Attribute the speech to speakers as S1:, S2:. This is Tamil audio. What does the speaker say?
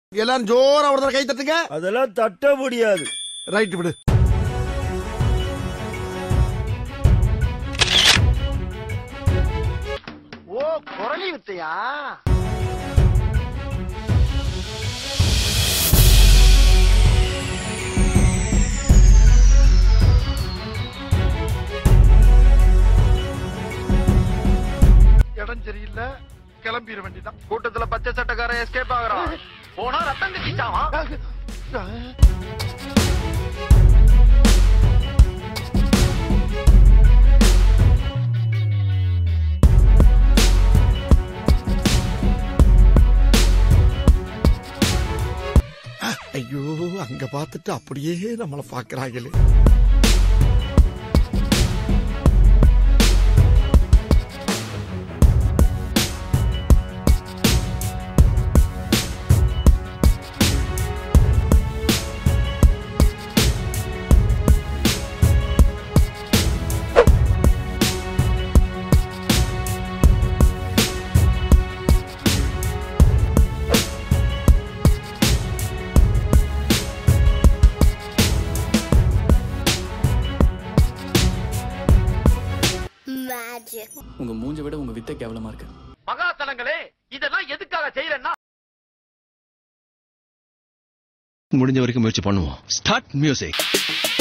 S1: எல்லாரும் ஜோரா ஒரு தடவை கை தட்டுங்க
S2: அதெல்லாம் தட்ட முடியாது
S1: ரைட் விடு
S3: ஓ குரலி வித்தையா இடம் சரியில்லை கிளம்பிட வேண்டியதான்
S4: கூட்டத்துல பச்சை சட்டக்காரன் எஸ்கேப் ஆகுறான் போனா ரத்தம் கட்டிச்சாவா
S1: ஐயோ அங்க பார்த்துட்டு அப்படியே நம்மள பாக்குறாங்களே
S5: Magic.
S6: உங்க மூஞ்ச விட உங்க வித்தை கேவலமா இருக்கு
S4: மகாசனங்களே இதெல்லாம் எதுக்காக செய்யறேன்னா
S7: முடிஞ்ச வரைக்கும் முயற்சி பண்ணுவோம் ஸ்டார்ட் மியூசிக்